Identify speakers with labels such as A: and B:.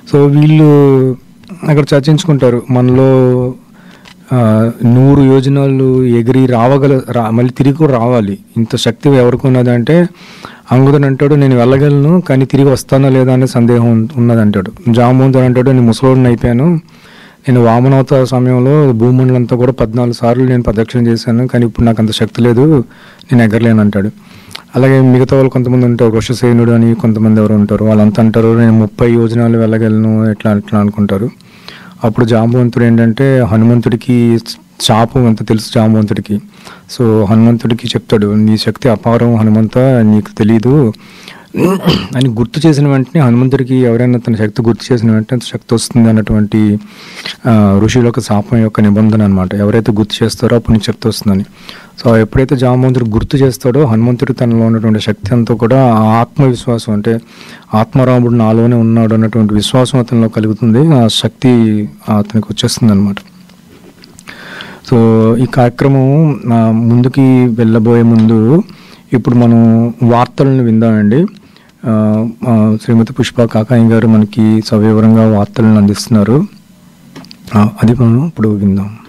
A: so వీళ్ళు అక్కడ చర్చించుకుంటారు మనలో ఆ, నూరు యోజనాలు ఎగిరి రావగల రా మళ్ళీ తిరిగి కూడా రావాలి ఇంత శక్తి ఎవరికి ఉన్నదంటే అంగుదన్ అంటాడు నేను వెళ్ళగలను కానీ తిరిగి వస్తానా లేదా అనే సందేహం ఉన్- ఉన్నదంటాడు జామోదన్ అంటాడు నేను ముసలోడిని అయిపోయాను నేను వామనవతార సమయంలో భూమండలం అంతా కూడా పద్నాలుగు సార్లు నేను ప్రదక్షిణ చేశాను కానీ ఇప్పుడు నాకు అంత శక్తి లేదు నేను ఎగరలేను అంటాడు అలాగే మిగతా వాళ్ళు కొంతమంది ఉంటారు వృషసేనుడు అని కొంతమంది ఎవరు ఉంటారు వాళ్ళంతా అంటారు నేను ముప్పై యోజనాలు వెళ్ళగలను ఎట్లా ఎట్లా అనుకుంటారు అప్పుడు జాంబవంతుడు ఏంటంటే హనుమంతుడికి శాపం అంత తెలుసు జాంబవంతుడికి సో హనుమంతుడికి చెప్తాడు నీ శక్తి అపారం హనుమంత నీకు తెలీదు అని గుర్తు చేసిన వెంటనే హనుమంతుడికి ఎవరైనా తన శక్తి గుర్తు చేసిన వెంటనే శక్తి వస్తుంది అన్నటువంటి ఆ, ఋషుల యొక్క శాపం యొక్క నిబంధన అనమాట ఎవరైతే గుర్తు చేస్తారో అప్పుడు నీకు శక్తి వస్తుందని సో ఎప్పుడైతే జాంబవంతుడు గుర్తు చేస్తాడో హనుమంతుడు తనలో ఉన్నటువంటి శక్తి అంతా కూడా ఆ ఆత్మవిశ్వాసం అంటే ఆత్మరాముడు నాలోనే ఉన్నాడు అన్నటువంటి విశ్వాసం అతనిలో కలుగుతుంది ఆ శక్తి అతనికి వచ్చేస్తుంది అనమాట సో ఈ కార్యక్రమం ఆ, ముందుకి వెళ్ళబోయే ముందు ఇప్పుడు మనం వార్తలను విందామండి ఆ, ఆ, శ్రీమతి పుష్ప కాకాయి గారు మనకి సవివరంగా వార్తలను అందిస్తున్నారు ఆ, అది మనం ఇప్పుడు విందాం